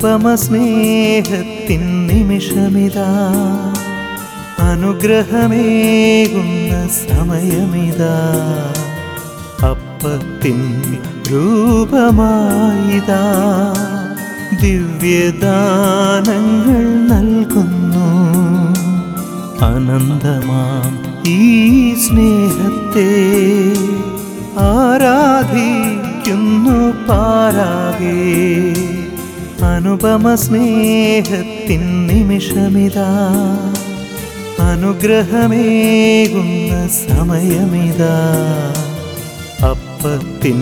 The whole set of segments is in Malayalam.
അനുപമ സ്നേഹത്തിൻ നിമിഷമിതാ അനുഗ്രഹമേകുന്ന സമയമിതാ അപ്പത്തിൻ രൂപമായിതാ ദിവ്യദാനങ്ങൾ നൽകുന്നു അനന്തമാം ഈ സ്നേഹത്തെ ആരാധിക്കുന്നു പാരാകെ അനുപമ സ്നേഹത്തിൻ നിമിഷമിതാ അനുഗ്രഹമേകുന്ന സമയമിതാ അപ്പത്തിൻ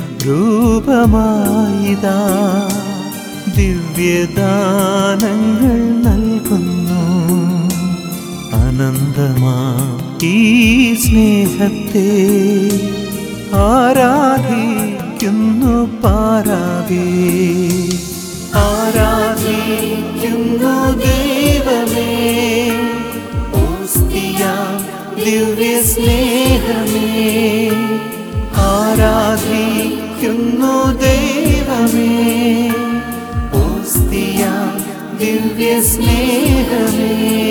രൂപമായിതാ ദിവ്യദാനങ്ങൾ നൽകുന്നു അനന്തമാ ഈ സ്നേഹത്തെ ആരാധിക്കുന്നു പാരാകെ ആരാധിക്കുന്നു ദൈവമേ ഓസ്തിയാം ദിവ്യ സ്നേഹമേ ആരാധിക്കുന്നു ദൈവമേ ഓസ്തിയാം ദിവ്യ സ്നേഹമേ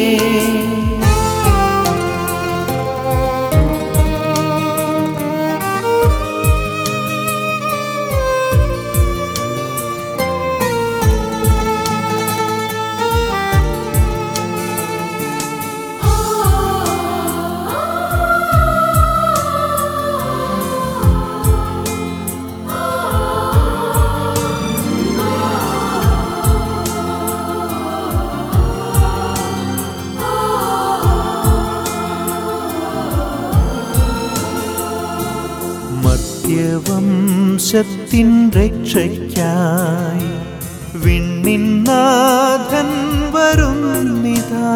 മധ്യവംശത്തിൻ രക്ഷയ്ക്കായി വിണ്ണിന്നാഥൻ വരുന്നിതാ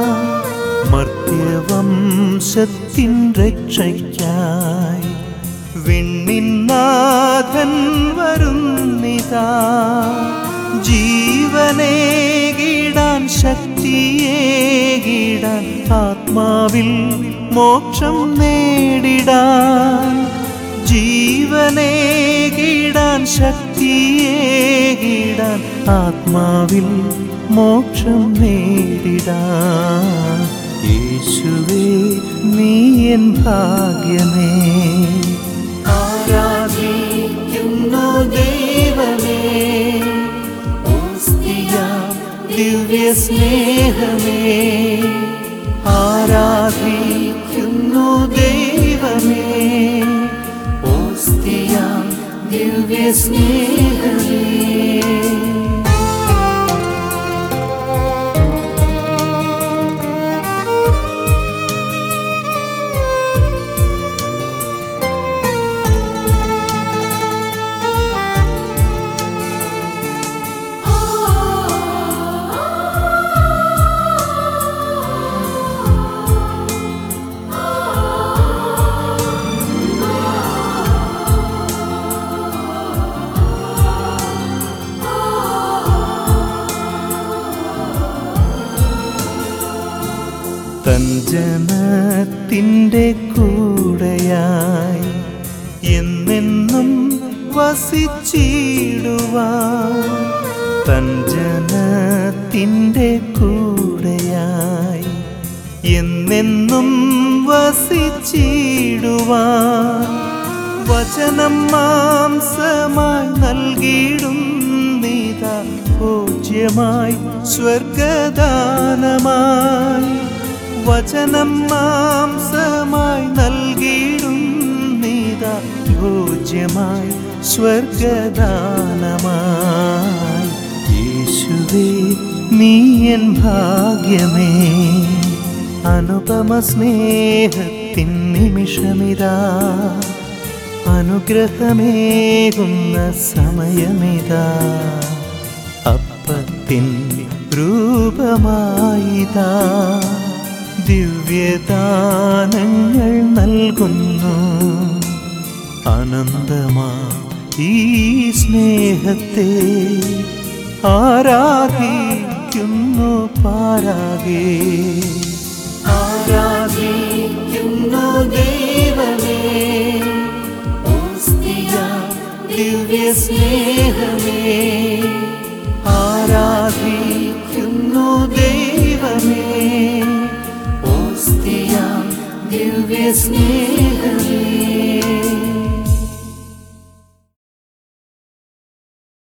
മർത്യവംശത്തിൻ രക്ഷയ്ക്കായി വിണ്ണിന്നാഥൻ വരുന്നിതാ ജീവനേകിടാൻ ശക്തിയേകിടാൻ ആത്മാവിൽ മോക്ഷം നേടിടാൻ ജീവനേകിടാൻ ശക്തിയേകിടാൻ ആത്മാവിൽ മോക്ഷം നേടിടാൻ യേശുവേ നീ എൻ ഭാഗ്യമേ ആരാധിക്കുന്നു ദൈവമേ ഓസ്തിയാം ദിവ്യ സ്നേഹമേ ആരാധിക്കുന്നു ദൈവമേ ഓസ്തിയാം ദിവ്യ സ്നേഹമേ തൻ ജനത്തിൻ്റെ കൂടെയായി എന്നെന്നും വസിച്ചിടുവാൻ തൻ ജനത്തിൻ്റെ കൂടെയായി എന്നെന്നും വസിച്ചിടുവാൻ വചനം മാംസമായി നൽകിയിടും നീതാ പൂജ്യമായി സ്വർഗദാനമായി വചനം മാംസമായി നൽകിയിടും നീതാ ഭോജ്യമായി സ്വർഗദാനമായി യേശുവേ നീ എൻ ഭാഗ്യമേ അനുപമ സ്നേഹത്തിൻ നിമിഷമിതാ അനുഗ്രഹമേകുന്ന സമയമിതാ അപ്പത്തിൻ രൂപമായിതാ ദിവ്യദാനങ്ങൾ നൽകുന്നു അനന്തമാ ഈ സ്നേഹത്തെ ആരാധിക്കുന്നു പാരാകെ ആരാധിക്കുന്നു ദൈവമേ ഓസ്തിയാം ദിവ്യ സ്നേഹമേ ആരാ ദിവ്യ സ്നേഹമേ